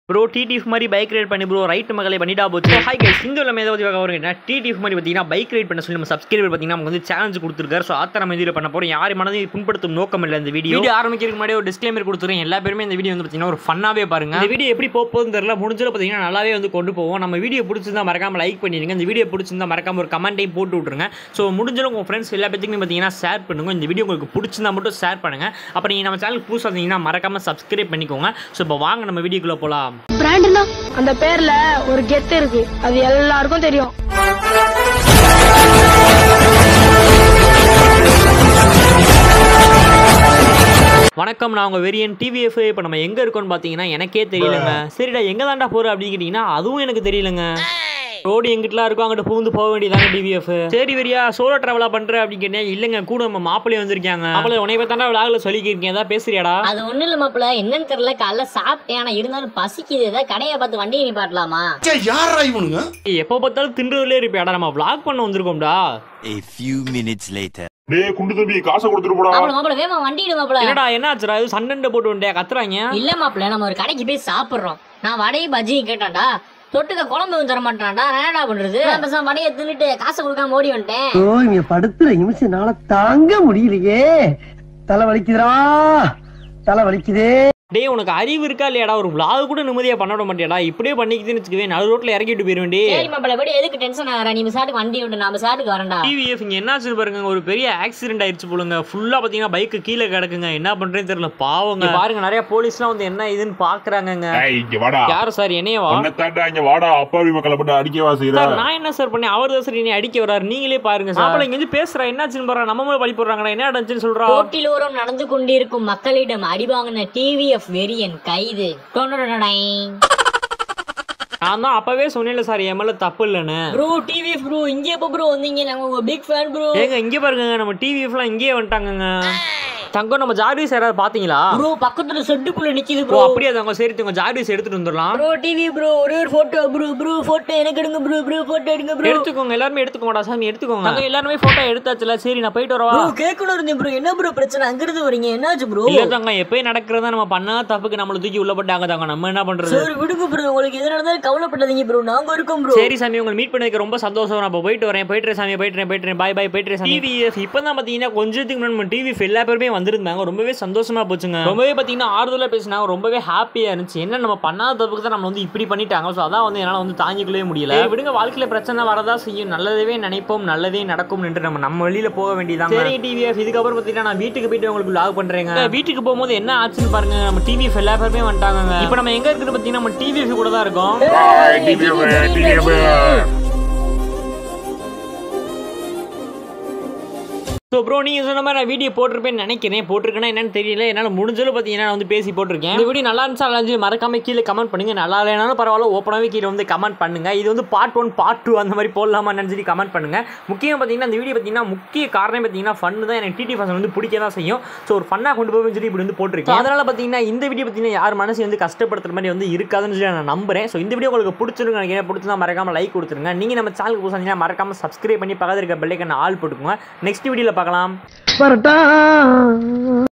Bro TTF மாதிரி bike ride பண்ணி bro ride மகளை பண்ணிட்டா போச்சு ஹாய் கைஸ் இந்த உள்ள ஏதாவது பார்க்க வரீங்க டிடிஎஃப் மாதிரி பார்த்தீங்கன்னா பைக் ரைட் பண்ண சொல்லி நம்ம சப்ஸ்கிரைபர் பார்த்தீங்கன்னா நமக்கு வந்து சேலஞ்ச் கொடுத்துருக்காரு ஸோ ஆத்தர நம்ம இதில் பண்ண போகிறோம் யார் மனதையும் புண்படுத்தும் நோக்கம் இல்லை இந்த வீடியோ வீடியோ ஆரம்பிக்கிறதுக்கு முன்னாடி ஒரு டிஸ்க்ளைமர் கொடுத்துருக்கேன் எல்லா பேருமே இந்த வீடியோ வந்து பார்த்தீங்கன்னா ஒரு ஃபன்னாகவே பாருங்க இந்த வீடியோ எப்படி போக போகுதுன்னு தெரியல முடிஞ்சல பார்த்தீங்கன்னா நல்லாவே வந்து கொண்டு போவோம் நம்ம வீடியோ பிடிச்சிருந்தா மறக்காம லைக் பண்ணிடுங்க இந்த வீடியோ பிடிச்சிருந்தா மறக்காம ஒரு கமெண்ட்டையும் போட்டு விட்ருங்க ஸோ முடிஞ்சளவு உங்கள் ஃப்ரெண்ட்ஸ் எல்லா பேத்துக்குமே பார்த்தீங்கன்னா ஷேர் பண்ணுங்க இந்த வீடியோ உங்களுக்கு பிடிச்சிருந்தா மட்டும் ஷேர் பண்ணுங்க அப்புறம் நீங்கள் நம்ம சேனல் புதுசாக இருந்தீங்கன்னா மறக்காம சப்ஸ்கிரைப் பண்ணிக்கோங்க ஸோ இப்போ வாங்க நம்ம வீடியோக்குள்ளே போகலாம் பிராண்ட்னா அந்த பேர்ல ஒரு கெத்து இருக்கு அது எல்லாருக்கும் தெரியும் வணக்கம் நான் உங்கள் வெரியன் டிவிஎஃப் இப்போ நம்ம எங்கே இருக்கோம்னு பார்த்தீங்கன்னா எனக்கே தெரியலங்க சரிடா எங்கே தாண்டா போகிற அப்படின்னு கேட்டிங்கன்னா அதுவும் எனக்கு தெரியலங்க ரோடு எங்கிட்டலாம் இருக்கும் அங்கிட்ட புகுந்து போக வேண்டியதாங்க டிவிஎஃப் சரி வெறியா சோலோ ட்ராவலாக பண்ணுற அப்படின்னு கேட்டேன் இல்லைங்க கூட நம்ம மாப்பிள்ளை வந்திருக்காங்க மாப்பிள்ளை உனைய தாண்டா விழாவில் சொல்லிக்கிருக்கேன் ஏதாவது பேசுறியாடா அது ஒண்ணும் இல்ல மாப்பிள என்னன்னு தெரியல காலைல சாப்பிட்டேன் ஆனா இருந்தாலும் பசிக்குது ஏதாவது கடையை பார்த்து வண்டியை நிப்பாட்டலாமா யாரா இவனுங்க எப்போ பார்த்தாலும் திண்டுறதுலே இருப்பியாடா நம்ம vlog பண்ண வந்திருக்கோம்டா A few minutes later. டேய் குண்டு தம்பி காசை கொடுத்துட்டு போடா மாப்பிள மாப்பிள வேமா வண்டிடு மாப்பிள என்னடா என்ன ஆச்சுடா இது சண்டை போட்டு வந்துட்டே கத்துறாங்க இல்ல மாப்பிள நம்ம ஒரு கடைக்கு போய் சாப்பிடுறோம் நான் வடையும் பஜ்ஜியும் கேட்டான்டா தொட்டுக்க குழம்பு வந்து தர மாட்டான்டா நான் என்னடா பண்றது நான் பேசாம வடையை தின்னுட்டு காசை கொடுக்காம ஓடி வந்துட்டேன் ஐயோ இங்க படுத்துற நிமிஷம்னால தாங்க முடியலையே தலை வலிக்குதுடா தலை வலிக்குதே டேய் உனக்கு அறிவு இருக்கா இல்லையாடா ஒரு vlog கூட நிம்மதியாக பண்ண விட மாட்டியாடா இப்படியே பண்ணிக்கிதுன்னு வச்சுக்கவே நடு ரோட்டில் இறக்கிட்டு போயிருவேன் சரி மாப்பிள விட எதுக்கு டென்ஷன் ஆகிற நீ சாட்டுக்கு வண்டி விட்டு நான் சாட்டுக்கு வரேன்டா டிவிஎஃப் இங்கே என்னாச்சு பாருங்க ஒரு பெரிய ஆக்சிடென்ட் ஆயிடுச்சு போலுங்க ஃபுல்லாக பார்த்தீங்கன்னா பைக்கு கீழே கிடக்குங்க என்ன பண்ணுறேன்னு தெரியல பாவங்க பாருங்க நிறைய போலீஸ்லாம் வந்து என்ன இதுன்னு பார்க்குறாங்கங்க ஏய் இங்க வாடா யார் சார் என்னையவா உன்னை தாண்டா இங்க வாடா அப்பாவி மக்களை போட்டு அடிக்கவா செய்யற சார் நான் என்ன சார் பண்ணேன் அவர் தான் சார் என்னை அடிக்க வராரு நீங்களே பாருங்க சார் மாப்பிள்ளை இங்க வந்து பேசுறா என்னாச்சுன்னு பாரு நம்ம மேல பழி போடுறாங்கடா என்ன நடந்துச்சுன்னு சொல்றா ரோட்டிலோரம் நடந்து கொண்டிருக்கும் மக்களிடம் அடிவாங்கின டிவிஎஃப் வெறியன் கைது டொண்டொடடடை. நான் தான் அப்பவே சொன்னேன்ல சார் என் மேல தப்பு இல்லைன்னு ப்ரோ டிவி ப்ரோ இங்கே எப்போ ப்ரோ வந்தீங்க நாங்க உங்க பிக் ஃபேன் ப்ரோ ஏங்க இங்க பாருங்க நம்ம டிவிஎஃப்லாம் இங்கேயே வந்துட்டாங்கங்க தங்கம் நம்ம ஜார்விஸ் யாராவது பாத்தீங்களா ப்ரோ பக்கத்துல செட்டுக்குள்ள நிக்குது ஓ ப்ரோ அப்படியே தங்கம் சரி தங்க ஜார்விஸ் எடுத்துட்டு வந்துடலாம் ப்ரோ டிவி ப்ரோ ஒரே ஒரு போட்டோ ப்ரோ ப்ரோ போட்டோ எனக்கு எடுங்க ப்ரோ ப்ரோ போட்டோ எடுங்க ப்ரோ எடுத்துக்கோங்க எல்லாருமே எடுத்துக்கோங்கடா சாமி எடுத்துக்கோங்க தங்கம் எல்லாருமே போட்டோ எடுத்தாச்சுல சரி நான் போயிட்டு வரவா ப்ரோ கேட்கணும் இருந்தேன் ப்ரோ என்ன ப்ரோ பிரச்சனை அங்க இருந்து வரீங்க என்னாச்சு ப்ரோ இல்ல தங்கம் எப்பயும் நடக்கிறதா நம்ம பண்ணா தப்புக்கு நம்மள தூக்கி உள்ள போட்டாங்க தங்கம் நம்ம என்ன பண்றது சரி விடுங்க ப்ரோ உங்களுக்கு எது நடந்தாலும் கவலைப்படாதீங்க ப்ரோ நாங்க இருக்கோம் ப்ரோ சரி சாமி உங்களை மீட் பண்ணதுக்கு ரொம்ப சந்தோஷம் நான் இப்போ போயிட்டு வரேன் போயிட்டு வரேன் சாமி போயிட்டு வரேன் போயிட்டு வரேன் பாய் பாய் போயிட்டு வரேன் சாமி டிவிஎஃப் இப்போ தான் பார்த்தீங்கன்னா கொஞ்சத்துக்கு முன்னாடி நம்ம டிவி எல்லா பேருமே வந்திருந்தாங்க ரொம்பவே சந்தோஷமா போச்சுங்க ரொம்பவே பார்த்தீங்கன்னா ஆறுதலாக பேசினாங்க ரொம்பவே ஹாப்பியாக இருந்துச்சு என்ன நம்ம பண்ணாத தப்புக்கு தான் நம்ம வந்து இப்படி பண்ணிட்டாங்க ஸோ அதான் வந்து என்னால் வந்து தாங்கிக்கவே முடியல சரி, விடுங்க வாழ்க்கையில் பிரச்சனை வரதா செய்யும் நல்லதவே நினைப்போம் நல்லதே நடக்கும் என்று நம்ம நம்ம வெளியில போக வேண்டியதான் சரி டிவிஎஃப் இதுக்கப்புறம் பார்த்தீங்கன்னா நான் வீட்டுக்கு போயிட்டு உங்களுக்கு லாக் பண்றேங்க வீட்டுக்கு போகும்போது என்ன ஆச்சுன்னு பாருங்க நம்ம டிவிஎஃப் எல்லா பேருமே வந்துட்டாங்க இப்போ நம்ம எங்க இருக்குது பார்த்தீங்கன்னா நம்ம டிவிஎஃப் கூட தான் இருக்கோம் ஏய், டிவிஎம், டிவிஎம். ஸோ ப்ரோ நீங்கள் சொன்ன மாதிரி நான் வீடியோ போட்டிருப்பேன்னு நினைக்கிறேன் போட்டிருக்கேன்னா என்னன்னு தெரியல என்னால் முடிஞ்சளவு பார்த்தீங்கன்னா நான் வந்து பேசி போட்டிருக்கேன் இந்த வீடியோ நல்லா இருந்துச்சா நல்லா இருந்துச்சு மறக்காம கீழே கமெண்ட் பண்ணுங்க நல்லா இல்லைனாலும் பரவாயில்ல ஓப்பனாகவே கீழே வந்து கமெண்ட் பண்ணுங்க இது வந்து பார்ட் ஒன் பார்ட் டூ அந்த மாதிரி போடலாமா சொல்லி கமெண்ட் பண்ணுங்க முக்கியம் பார்த்தீங்கன்னா இந்த வீடியோ பார்த்தீங்கன்னா முக்கிய காரணம் பார்த்தீங்கன்னா ஃபன் தான் எனக்கு டிடி ஃபசன் வந்து பிடிக்க தான் செய்யும் ஸோ ஒரு ஃபன்னாக கொண்டு போய் சொல்லி இப்படி வந்து போட்டிருக்கேன் அதனால பார்த்தீங்கன்னா இந்த வீடியோ பார்த்தீங்கன்னா யார் மனசு வந்து கஷ்டப்படுத்துற மாதிரி வந்து இருக்காதுன்னு சொல்லி நான் நம்புறேன் ஸோ இந்த வீடியோ உங்களுக்கு பிடிச்சிருக்கு நினைக்கிறேன் பிடிச்சிருந்தா மறக்காம லைக் கொடுத்துருங்க நீங்கள் நம்ம சேனலுக்கு புதுசாக மறக்காம சப்ஸ்கிரைப் பண்ணி பக்கத்தில் இருக்க பெல்லைக்கான ஆள் போட்டுக்கோங்க நெக்ஸ்ட் வீடியோவில் பார்க்கலாம் வரட்டா